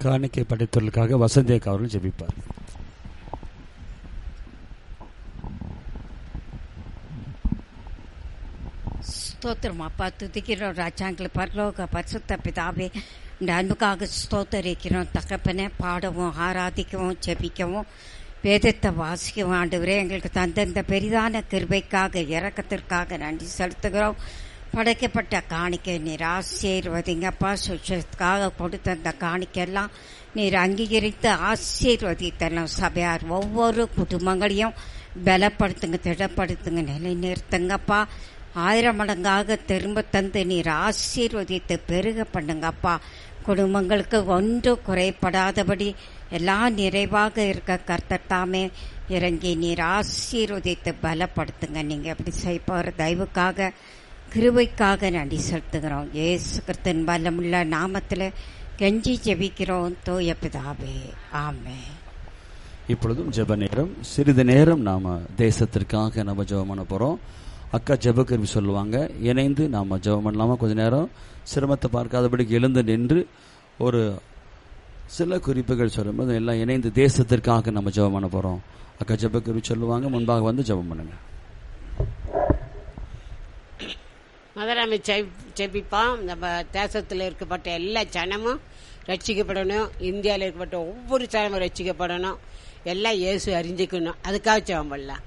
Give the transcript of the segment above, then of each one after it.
காணிக்கை படைத்தவர்களுக்காக வசந்தேக் அவர்கள் ஜெபிப்பார் ஸ்தோத்திரம் அப்பா துதிக்கிறோம் ராஜாங்களை பரலோக பரிசுத்த பிதாவே இந்த அன்புக்காக ஸ்தோத்தரிக்கிறோம் தகப்பனை பாடவும் ஆராதிக்கவும் ஜெபிக்கவும் வேதத்தை வாசிக்கவும் ஆண்டவரே எங்களுக்கு தந்தந்த பெரிதான கிருபைக்காக இறக்கத்திற்காக நன்றி செலுத்துகிறோம் படைக்கப்பட்ட காணிக்கை நீர் ஆசீர்வதிங்கப்பா சுற்றத்துக்காக கொடுத்த அந்த காணிக்கையெல்லாம் நீர் அங்கீகரித்து ஆசீர்வதித்தரலாம் சபையார் ஒவ்வொரு குடும்பங்களையும் பலப்படுத்துங்க திடப்படுத்துங்க நிலைநிறுத்துங்கப்பா ஆயிரம் மடங்காக திரும்ப தந்து நீர் ஆசீர்வதித்து பெருக பண்ணுங்கப்பா குடும்பங்களுக்கு ஒன்றும் குறைபடாதபடி எல்லாம் நிறைவாக இருக்க கர்த்தர் தாமே இறங்கி நீர் ஆசீர்வதித்து பலப்படுத்துங்க நீங்க எப்படி செய்ய போற தயவுக்காக கிருபைக்காக நன்றி செலுத்துகிறோம் ஏசு கிறிஸ்தன் பலமுள்ள நாமத்தில் கெஞ்சி ஜெபிக்கிறோம் தூய பிதாவே ஆமே இப்பொழுதும் ஜெப நேரம் சிறிது நேரம் நாம தேசத்திற்காக நம்ம ஜெபம் பண்ண போறோம் அக்கா ஜெபக்கருவி சொல்லுவாங்க இணைந்து நாம ஜெபம் பண்ணலாமா கொஞ்ச நேரம் சிரமத்தை பார்க்காதபடிக்கு எழுந்து நின்று ஒரு சில குறிப்புகள் சொல்லும்போது எல்லாம் இணைந்து தேசத்திற்காக நம்ம ஜெபம் பண்ண போறோம் அக்கா ஜெபக்கருவி சொல்லுவாங்க முன்பாக வந்து ஜெபம் பண்ணுங்க முதல்ல நம்ம செப் செபிப்போம் நம்ம தேசத்தில் இருக்கப்பட்ட எல்லா ஜனமும் ரட்சிக்கப்படணும் இந்தியாவில் இருக்கப்பட்ட ஒவ்வொரு ஜனமும் ரட்சிக்கப்படணும் எல்லாம் இயேசு அறிஞ்சிக்கணும் அதுக்காக ஜெபம் பண்ணலாம்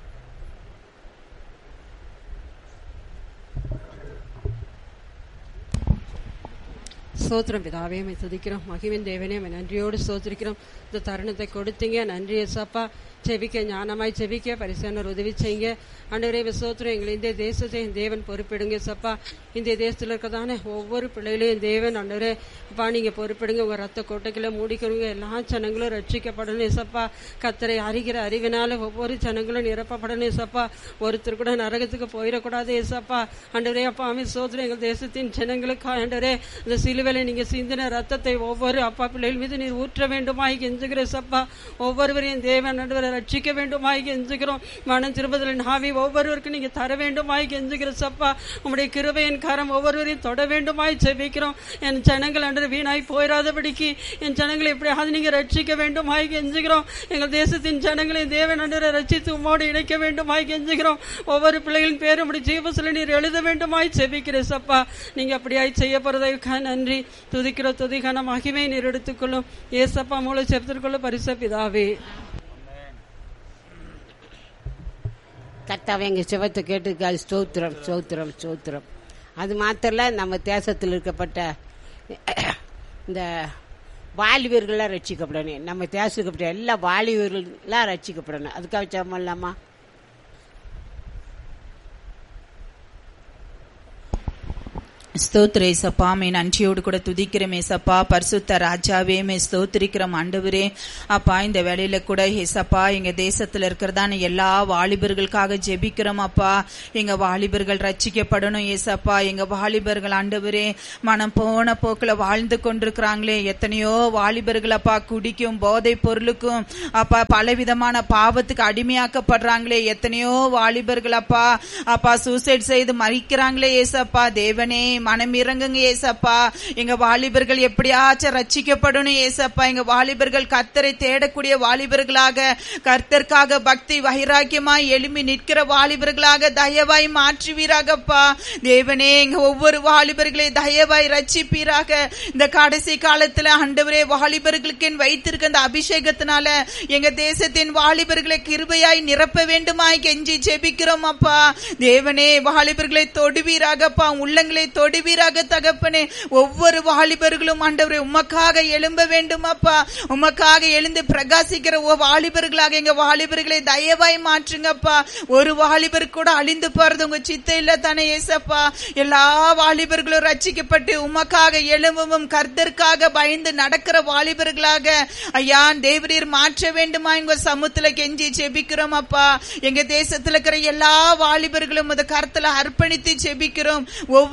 ஸ்தோத்திரம் பிதாவே மை துதிக்கிறோம் மகிமின் தேவனே மை நன்றியோடு ஸ்தோத்திரிக்கிறோம் இந்த தருணத்தை கொடுத்தீங்க நன்றி ஏசப்பா செபிக்க ஞானமாய் செபிக்க பரிசானர் உதவி செய்யுங்க அன்றைய விசோத்திரம் எங்களை இந்த தேசத்தை என் தேவன் பொறுப்பிடுங்க சப்பா இந்த தேசத்தில் இருக்கதான ஒவ்வொரு பிள்ளைகளையும் தேவன் அன்றரே அப்பா நீங்க பொறுப்பிடுங்க உங்க ரத்த கோட்டைகளை மூடிக்கிறவங்க எல்லா ஜனங்களும் ரட்சிக்கப்படணும் சப்பா கத்தரை அறிகிற அறிவினால ஒவ்வொரு ஜனங்களும் நிரப்பப்படணும் சப்பா ஒருத்தர் கூட நரகத்துக்கு போயிடக்கூடாது ஏசப்பா அண்டரே அப்பா அமி சோதனை எங்கள் தேசத்தின் ஜனங்களுக்கு ஆண்டரே இந்த சிலுவையில நீங்க சிந்தின ரத்தத்தை ஒவ்வொரு அப்பா பிள்ளைகள் மீது நீர் ஊற்ற வேண்டுமாய் கெஞ்சுகிற சப்பா ஒவ்வொருவரையும் தேவன் ஆண்டவரை ரட்சிக்க வேண்டுமாய் கெஞ்சுகிறோம் மனம் திரும்பதில் நாவி ஒவ்வொருவருக்கும் நீங்க தர வேண்டுமாய் கெஞ்சுகிற சப்பா உங்களுடைய கிருபையின் கரம் ஒவ்வொருவரையும் தொட வேண்டுமாய் ஜெபிக்கிறோம் என் ஜனங்கள் அன்று வீணாய் போயிடாதபடிக்கு என் ஜனங்களை எப்படியாவது நீங்க ரட்சிக்க வேண்டுமாய் கெஞ்சுகிறோம் எங்கள் தேசத்தின் ஜனங்களை தேவன் அன்று ரட்சித்து உம்மோடு இணைக்க வேண்டுமாய் கெஞ்சுகிறோம் ஒவ்வொரு பிள்ளைகளின் பேரும் உடைய ஜீவசில நீர் எழுத வேண்டுமாய் ஜெபிக்கிற சப்பா நீங்க அப்படியாய் செய்ய போறதற்காக நன்றி துதிக்கிற துதிக்கான மகிமை நீர் எடுத்துக்கொள்ளும் ஏசப்பா மூலம் செப்திற்கொள்ள பரிச பிதாவே கர்த்தாவே எங்கள் சிவத்தை கேட்டுக்காது ஸ்தோத்திரம் ஸ்தோத்திரம் ஸ்தோத்திரம் அது மாத்திரல நம்ம தேசத்தில் இருக்கப்பட்ட இந்த வாலிபர்கள்லாம் ரட்சிக்கப்படணும் நம்ம தேசத்துக்கப்பட்ட எல்லா வாலிபர்கள்லாம் ரட்சிக்கப்படணும் அதுக்காக ஜெபம் பண்ணலாமா ஸ்தோத்திர ஏசப்பா மே நன்றியோடு கூட துதிக்கிறோம் ஏசப்பா பரிசுத்த ராஜாவே மே ஸ்தோத்திரிக்கிறோம் ஆண்டவரே அப்பா இந்த வேலையில கூட ஏசப்பா எங்க தேசத்துல இருக்கிறதான எல்லா வாலிபர்களுக்காக ஜெபிக்கிறோம் அப்பா எங்க வாலிபர்கள் ரட்சிக்கப்படணும் ஏசப்பா எங்க வாலிபர்கள் ஆண்டவரே மனம் போன போக்குல வாழ்ந்து கொண்டிருக்கிறாங்களே எத்தனையோ வாலிபர்கள் அப்பா குடிக்கும் போதை பொருளுக்கும் அப்பா பலவிதமான பாவத்துக்கு அடிமையாக்கப்படுறாங்களே எத்தனையோ வாலிபர்கள் அப்பா அப்பா சூசைட் செய்து மறிக்கிறாங்களே ஏசப்பா தேவனே மனம் இறங்குங்க ஏசப்பா எங்க வாலிபர்கள் எப்படியாச்சும் ரட்சிக்கப்படணும் ஏசப்பா எங்க வாலிபர்கள் கர்த்தரை தேடக்கூடிய வாலிபர்களாக கர்த்தர்க்காக பக்தி வைராக்கியமாய் எழும்பி நிற்கிற வாலிபர்களாக தயவாய் மாற்றுவீராகப்பா தேவனே எங்க ஒவ்வொரு வாலிபர்களை தயவாய் ரட்சிப்பீராக இந்த கடைசி காலத்துல ஆண்டவரே வாலிபர்களுக்கு வைத்திருக்க அந்த அபிஷேகத்தினால எங்க தேசத்தின் வாலிபர்களை கிருபையாய் நிரப்ப வேண்டுமாய் கெஞ்சி ஜெபிக்கிறோம் அப்பா தேவனே வாலிபர்களை தொடுவீராகப்பா உள்ளங்களை தொடுவீராக தகப்பனே ஒவ்வொரு வாலிபர்களும் ஆண்டவரே உமக்காக எழும்ப வேண்டும் அப்பா உமக்காக எழுந்து பிரகாசிக்கிற ஓ வாலிபர்களாக எங்க வாலிபர்களை தயவாய் மாற்றுங்கப்பா ஒரு வாலிபர் கூட அழிந்து போறது உங்க சித்த இல்ல தானே ஏசப்பா எல்லா வாலிபர்களும் ரட்சிக்கப்பட்டு உமக்காக எழும்பவும் கர்த்தருக்காக பயந்து நடக்கிற வாலிபர்களாக ஐயா தேவரீர் மாற்ற வேண்டுமா எங்க சமூகத்துல கெஞ்சி ஜெபிக்கிறோம் அப்பா எங்க தேசத்துல இருக்கிற எல்லா வாலிபர்களும் உமது கருத்துல அர்ப்பணித்து ஜெபிக்கிறோம் ஒவ்வொருத்தரையும்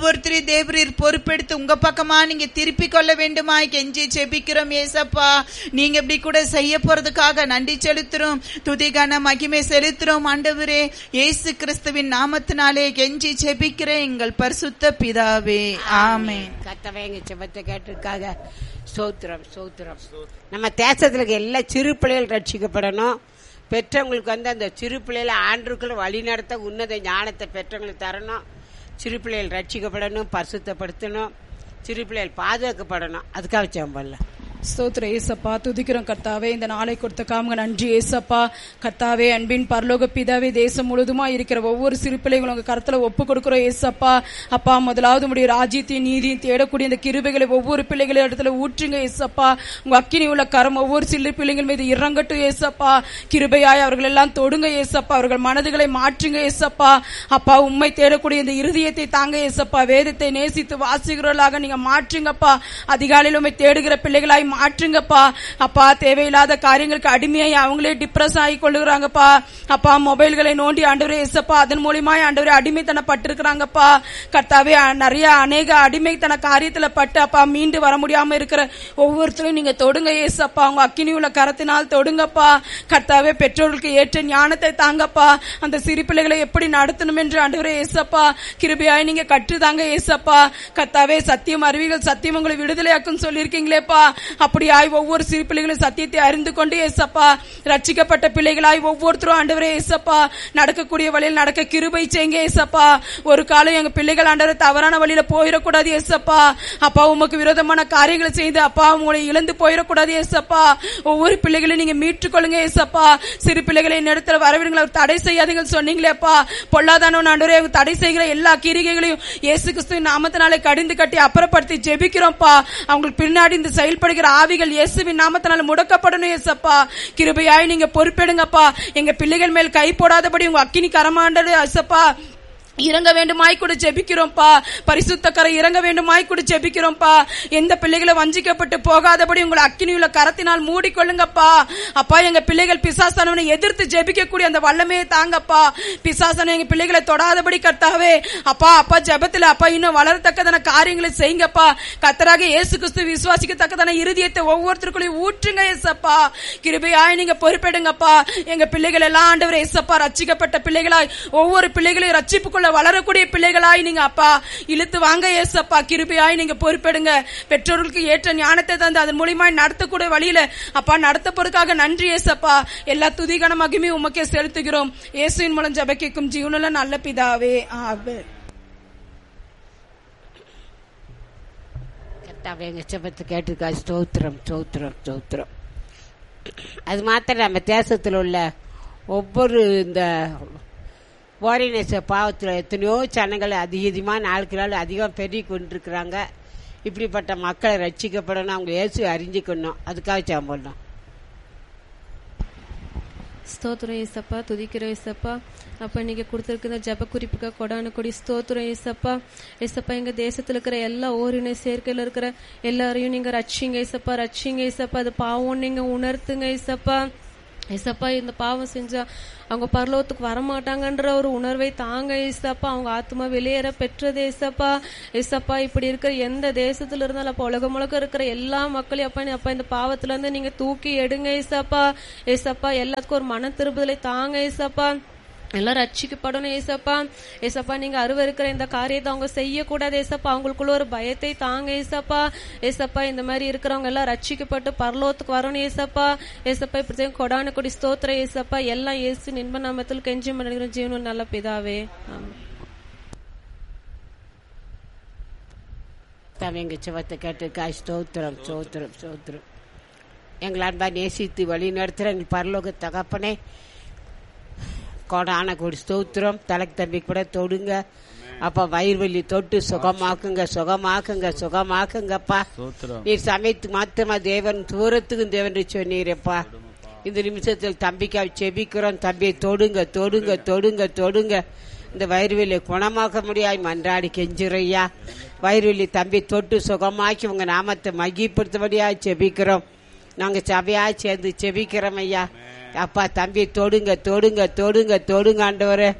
தேவரீர் பொறுப்பெடுத்து உங்க பக்கமா நீங்க திருப்பி கொள்ள வேண்டுமா கெஞ்சி ஜெபிக்கிறோம் ஏசப்பா நீங்க இப்படி கூட செய்ய போறதுக்காக நன்றி செலுத்துறோம் துதிகான மகிமை செலுத்துறோம் ஆண்டவரே இயேசு கிறிஸ்துவின் நாமத்தினாலே கெஞ்சி ஜெபிக்கிறேன் எங்கள் பரிசுத்த பிதாவே ஆமென் கத்தவை எங்க செபத்தை கேட்டிருக்காக ஸ்தோத்திரம் ஸ்தோத்திரம் நம்ம தேசத்துல இருக்க எல்லா சிறு பிள்ளைகள் ரட்சிக்கப்படணும் பெற்றவங்களுக்கு வந்து அந்த சிறு பிள்ளைகளை ஆண்டுக்குள்ள வழி நடத்த உன்னத ஞானத்தை பெற்றவங்களுக்கு தரணும் சிறு பிள்ளைகள் ரட்சிக்கப்படணும் பரிசுத்தப்படுத்தணும் சிறு பிள்ளைகள் பாதுகாக்கப்படணும் அதுக்காக செம்பல்ல ஸ்தோத்திர ஏசப்பா துதிக்கிறோம் கர்த்தாவே இந்த நாளை கொடுத்த காமங்க நன்றி ஏசப்பா கர்த்தாவே அன்பின் பரலோக பிதாவே தேசம் முழுதுமா இருக்கிற ஒவ்வொரு சிறு பிள்ளைகளும் உங்க கருத்துல ஒப்பு கொடுக்கிறோம் ஏசப்பா அப்பா முதலாவது உடைய ராஜ்யத்தையும் நீதியும் தேடக்கூடிய இந்த கிருபைகளை ஒவ்வொரு பிள்ளைகளின் இடத்துல ஊற்றுங்க ஏசப்பா உங்க அக்கினி உள்ள கரம் ஒவ்வொரு சிறு பிள்ளைகள் மீது இறங்கட்டும் ஏசப்பா கிருபையாய் அவர்கள் எல்லாம் தொடுங்க ஏசப்பா அவர்கள் மனதுகளை மாற்றுங்க ஏசப்பா அப்பா உண்மை தேடக்கூடிய இந்த இருதயத்தை தாங்க ஏசப்பா வேதத்தை நேசித்து வாசிக்கிறவர்களாக நீங்க மாற்றுங்கப்பா அதிகாலையில் உண்மை தேடுகிற பிள்ளைகளாய் மாற்றுங்கப்பா அப்பா தேவையில்லாத காரியங்களுக்கு அடிமையாய் அவங்களே டிப்ரெஸ் ஆகி கொள்ளுகிறாங்கப்பா அப்பா மொபைல்களை நோண்டி ஆண்டவரே ஏசப்பா அதன் மூலியமாய் ஆண்டவரே அடிமைத்தனப்பட்டிருக்கிறாங்கப்பா கர்த்தாவே அ- நிறைய அநேக அடிமைத்தன காரியத்துல பட்டு அப்பா மீண்டு வர முடியாம இருக்கிற ஒவ்வொருத்தரும் நீங்க தொடுங்க ஏசப்பா உங்க அக்கினி உள்ள கரத்தினால் தொடுங்கப்பா கர்த்தாவே பெற்றோர்களுக்கு ஏற்ற ஞானத்தை தாங்கப்பா அந்த சிறு பிள்ளைகளை எப்படி நடத்தணும் என்று ஆண்டவரே ஏசப்பா கிருபையாய் நீங்க கற்றுதாங்க ஏசப்பா கர்த்தாவே சத்தியம் அறிவிகள் சத்தியம் உங்களை விடுதலையாக்கும் சொல்லியிருக்கீங்களேப்பா அப்படியாய் ஒவ்வொரு சிறு பிள்ளைகளும் சத்தியத்தை அறிந்து கொண்டு ஏசப்பா ரட்சிக்கப்பட்ட பிள்ளைகளாய் ஒவ்வொருத்தரும் ஆண்டவரே ஏசப்பா நடக்கக்கூடிய வழியில் நடக்க கிருபை செய்யுங்க ஏசப்பா ஒரு காலம் எங்க பிள்ளைகள் ஆண்டவரே தவறான வழியில போயிடக்கூடாது ஏசப்பா அப்பா உமக்கு விரோதமான காரியங்களை செய்து அப்பா உங்களை இழந்து போயிடக்கூடாது ஏசப்பா ஒவ்வொரு பிள்ளைகளையும் நீங்க மீட்டுக் கொள்ளுங்க ஏசப்பா சிறு பிள்ளைகளை இடத்துல வரவிடுங்களை தடை செய்யாதீங்க சொன்னீங்களேப்பா பொல்லாதானவன் ஆண்டவரே தடை செய்கிற எல்லா கிரிகைகளையும் இயேசு கிறிஸ்துவின் நாமத்தினாலே கடிந்து கட்டி அப்புறப்படுத்தி ஜெபிக்கிறோம்ப்பா அவங்களுக்கு பின்னாடி இந்த செயல்படுகிற ஆவிகள் இயேசுவின் நாமத்தினால முடக்கப்படணும் ஏசப்பா கிருபையாய் நீங்க பொறுப்பெடுங்கப்பா எங்க பிள்ளைகள் மேல் கை போடாதபடி உங்க அக்கினி கரமாண்டது ஏசப்பா இறங்க வேண்டுமாய் கூட ஜெபிக்கிறோம்ப்பா பரிசுத்த கரை இறங்க வேண்டுமாய் கூட ஜெபிக்கிறோம்ப்பா எந்த பிள்ளைகளை வஞ்சிக்கப்பட்டு போகாதபடி உங்களை அக்கினியுள்ள கரத்தினால் மூடிக்கொள்ளுங்கப்பா அப்பா எங்க பிள்ளைகள் பிசாசானவனை எதிர்த்து ஜெபிக்கக்கூடிய அந்த வல்லமே தாங்கப்பா பிசாசன எங்க பிள்ளைகளை தொடாதபடி கர்த்தாவே அப்பா அப்பா ஜெபத்துல அப்பா இன்னும் வளரத்தக்கதான காரியங்களை செய்யுங்கப்பா கத்தராக இயேசு கிறிஸ்து விசுவாசிக்கத்தக்கதான இருதயத்தை ஒவ்வொருத்தருக்குள்ளேயும் ஊற்றுங்க ஏசப்பா கிருபையாய் நீங்க பொறுப்பெடுங்கப்பா எங்க பிள்ளைகள் எல்லாம் ஆண்டவர் ஏசப்பா ரட்சிக்கப்பட்ட பிள்ளைகளாய் ஒவ்வொரு பிள்ளைகளையும் ரட்சிப்புக்குள்ள வளரக்கூடிய பிள்ளைகளாய் நீங்க அப்பா இழுத்து வாங்க ஏசப்பா கிருபையாய் நீங்க பொறுப்பெடுங்க பெற்றோர்களுக்கு ஏற்ற ஞானத்தை தந்து அதன் மூலியமாய் நடத்தக்கூடிய வழியில அப்பா நடத்தப்படுறதுக்காக நன்றி ஏசப்பா எல்லா துதிகன மகிமையும் உமக்கே செலுத்துகிறோம் இயேசுவின் மூலம் ஜெபக்கிக்கும் ஜீவனுள்ள நல்ல பிதாவே ஆமென் கர்த்தாவே எங்க செபத்தை கேட்டிருக்கா ஸ்தோத்திரம் ஸ்தோத்திரம் ஸ்தோத்திரம் அது மாத்திரம் நம்ம தேசத்தில் உள்ள ஒவ்வொரு இந்த ஓரினேச பாவத்தில் எத்தனையோ ஜனங்கள் அதிகமாக நாளுக்கு நாள் அதிகம் பெருகி கொண்டிருக்கிறாங்க இப்படிப்பட்ட மக்களை ரட்சிக்கப்படணும் அவங்க இயேசு அறிஞ்சிக்கணும் அதுக்காக ஜெபம் பண்ணோம் ஸ்தோத்திரம் ஏசப்பா துதிக்கிற ஏசப்பா அப்ப நீங்க கொடுத்திருக்கிற ஜப குறிப்புக்கு கொடான கொடி ஸ்தோத்திரம் ஏசப்பா ஏசப்பா எங்க தேசத்துல இருக்கிற எல்லா ஓரின சேர்க்கையில இருக்கிற எல்லாரையும் நீங்க ரட்சிங்க ஏசப்பா ரட்சிங்க ஏசப்பா அது பாவம் நீங்க உணர்த்துங்க ஏசப்பா ஏசப்பா இந்த பாவம் செஞ்சா அவங்க பரலோகத்துக்கு வரமாட்டாங்கன்ற ஒரு உணர்வை தாங்க ஏசப்பா அவங்க ஆத்மா வெளியேற பெற்றது ஏசப்பா ஏசப்பா இப்படி இருக்கிற எந்த தேசத்துல இருந்தாலும் அப்ப உலகம் முழுக்க இருக்கிற எல்லா மக்களையும் அப்பா நீ- அப்பா இந்த பாவத்துல இருந்து நீங்க தூக்கி எடுங்க ஏசப்பா ஏசப்பா எல்லாத்துக்கும் ஒரு மன திருப்புதலை தாங்க ஏசப்பா எல்லாம் ரட்சிக்கப்படணும் ஏசப்பா ஏசப்பா நீங்க அருவருக்கிற இந்த காரியத்தை அவங்க செய்யக்கூடாது ஏசப்பா அவங்களுக்குள்ள ஒரு பயத்தை தாங்க ஏசப்பா ஏசப்பா இந்த மாதிரி இருக்கிறவங்க எல்லாம் ரட்சிக்கப்பட்டு பரலோகத்துக்கு வரணும் ஏசப்பா ஏசப்பா இப்படி கொடான கொடி ஸ்தோத்திர ஏசப்பா எல்லாம் இயேசு நின்ப நாமத்தில் கெஞ்சி மனிதர்கள் ஜீவனும் நல்ல பிதாவே ஆமென் கர்த்தாவே எங்க செபத்தை கேட்டிருக்கா ஸ்தோத்திரம் ஸ்தோத்திரம் ஸ்தோத்திரம் எங்களை அன்பா நேசித்து வழி நடத்துகிற எங்கள் பரலோக தகப்பனே கோடான கொடி ஸ்தோத்திரம் தலைக்கு தம்பி கூட தொடுங்க அப்பா வயிறு வலி தொட்டு சுகமாக்குங்க சுகமாக்குங்க சுகமாக்குங்கப்பா ஸ்தோத்திரம் நீர் சமைத்து மாத்திரமா தேவன் தூரத்துக்கும் தேவன் சொன்னீரப்பா இந்த நிமிஷத்தில் தம்பிக்காக செபிக்கிறோம் தம்பியை தொடுங்க தொடுங்க தொடுங்க தொடுங்க இந்த வயிறுவெளியை குணமாக்க முடியாது மன்றாடி கெஞ்சுறையா வயிறுவெளி தம்பி தொட்டு சுகமாக்கி உங்க நாமத்தை மகிப்படுத்தபடியா செபிக்கிறோம் நாங்க சபையா சேர்ந்து செபிக்கிறோம் ஐயா அப்பா தம்பி தொடுங்க தொடுங்க தொடுங்க தொடுங்க ஆண்டவரே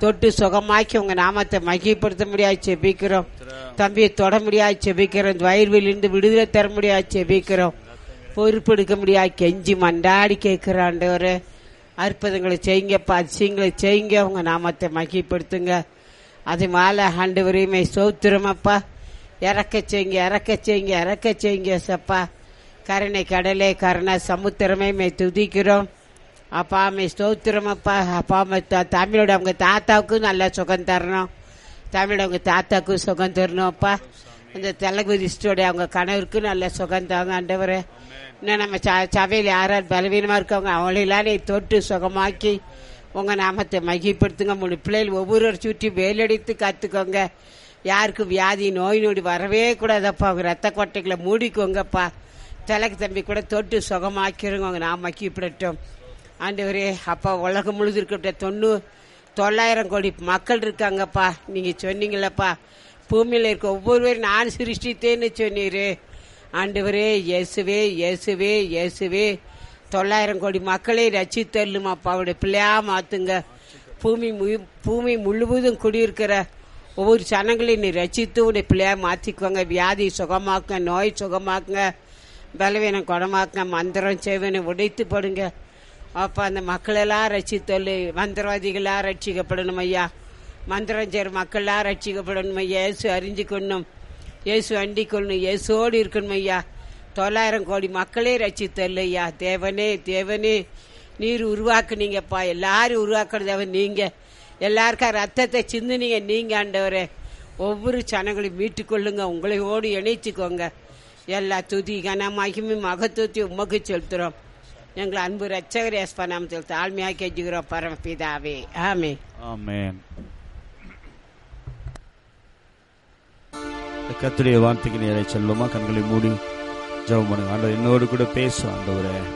தொட்டு சுகமாக்கி உங்க நாமத்தை மகிப்படுத்த முடியாது செபிக்கிறோம் தம்பியை தொட முடியாது செபிக்கிறோம் இந்த வயிறுவிலிருந்து விடுதலை தர முடியாது செபிக்கிறோம் பொறுப்பெடுக்க முடியாது கெஞ்சி மண்டாடி கேட்கிற ஆண்டவரே அற்புதங்களை செய்யுங்கப்பா அதிசயங்களை செய்யுங்க உங்க நாமத்தை மகிப்படுத்துங்க அது மேல ஆண்டவரையுமே சோத்திரமப்பா இறக்க செய்யுங்க இறக்க செய்யுங்க இறக்க செய்யுங்க சப்பா கருணை கடலே கருணை சமுத்திரமே மே துதிக்கிறோம் அப்பா மே ஸ்தோத்திரம் அப்பா அப்பா அம்மா தா- தமிழோட அவங்க தாத்தாவுக்கும் நல்லா சுகம் தரணும் தமிழோட அவங்க தாத்தாவுக்கும் சுகம் தரணும் அப்பா இந்த தெலகுதிஸ்டோட அவங்க கணவருக்கும் நல்ல சுகம் தாங்க ஆண்டவரே இன்னும் நம்ம ச- சபையில் யாரார் பலவீனமா இருக்கவங்க அவங்களெல்லாம் நீ தொட்டு சுகமாக்கி உங்க நாமத்தை மகிப்படுத்துங்க மூணு பிள்ளைகள் ஒவ்வொரு சுற்றி வேலடித்து காத்துக்கோங்க யாருக்கும் வியாதி நோய் நொடி வரவே கூடாதப்பா அவங்க ரத்த கொட்டைகளை மூடிக்கோங்கப்பா தலைக்கு தம்பி கூட தொட்டு சுகமாக்கிருங்க உங்க நாம் மக்கிப்படட்டும் ஆண்டவரே அப்பா உலகம் முழுது இருக்கிட்ட தொண்ணூறு தொள்ளாயிரம் கோடி மக்கள் இருக்காங்கப்பா நீங்க சொன்னீங்களப்பா பூமியில இருக்க ஒவ்வொருவரும் நான் சிருஷ்டித்தேன்னு சொன்னீரு ஆண்டவரே இயேசுவே இயேசுவே இயேசுவே தொள்ளாயிரம் கோடி மக்களை ரச்சித்தள்ளுமாப்பா அவருடைய பிள்ளையா மாத்துங்க பூமி மு- பூமி முழுவதும் குடியிருக்கிற ஒவ்வொரு சனங்களையும் நீ ரச்சித்து உடைய பிள்ளையா மாத்திக்கோங்க வியாதி சுகமாக்குங்க நோய் சுகமாக்குங்க பலவீனம் குணமாக்குங்க மந்திரம் செய்வனை உடைத்து போடுங்க அப்பா அந்த மக்களெல்லாம் ரட்சித்தொல்லு மந்திரவாதிகளா ரட்சிக்கப்படணும் ஐயா மந்திரம் செய்கிற மக்கள்லாம் ரட்சிக்கப்படணும் ஐயா இயேசு அறிஞ்சுக்கணும் இயேசு அண்டிக்கொள்ளணும் இயேசோடு இருக்கணும் ஐயா தொள்ளாயிரம் கோடி மக்களே ரட்சித்தொல்லு ஐயா தேவனே தேவனே நீர் உருவாக்குனீங்கப்பா எல்லாரும் உருவாக்குறதவன் நீங்க எல்லாருக்கும் ரத்தத்தை சிந்துனீங்க நீங்க ஆண்டவரே ஒவ்வொரு சனங்களையும் மீட்டுக் கொள்ளுங்க உங்களையோடு இணைச்சுக்கோங்க எல்லா துதி கன மகிமை மகத்துவத்தை உமக்கு செலுத்துறோம் எங்களை அன்பு ரச்சகர் எஸ்பா நாமத்தில் தாழ்மையாக கெஞ்சுகிறோம் பரமபிதாவே ஆமே ஆமென் கத்துடைய வார்த்தைக்கு நேரை செல்லுமா கண்களை மூடி ஜெபம் பண்ணுங்க ஆண்டவர் என்னோடு கூட பேசும் ஆண்டவரே